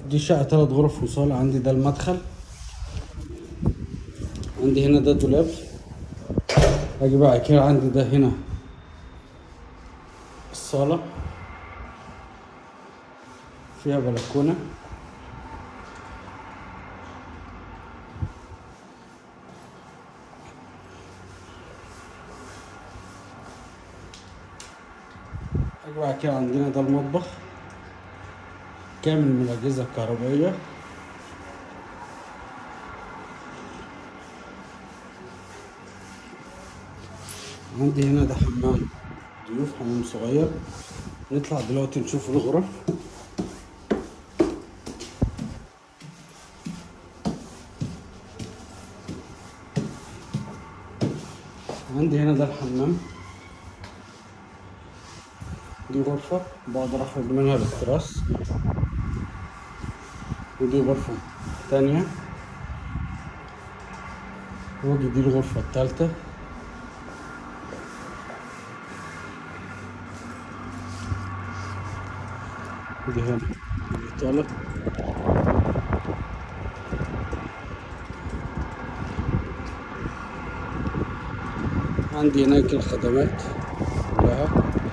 دي شقة تلات غرف وصالة عندي ده المدخل عندي هنا ده دولاب اجي بعد كده عندي ده هنا الصالة فيها بلكونة اجي بعد كده عندنا ده المطبخ كامل من الأجهزة الكهربائية عندي هنا ده حمام ضيوف حمام صغير نطلع دلوقتي نشوف الغرف عندي هنا ده الحمام دي غرفة بقدر أخرج منها للتراس ودي غرفة تانية ودي دي الغرفة التالتة دي هنا الإطالة عندي هناك الخدمات كلها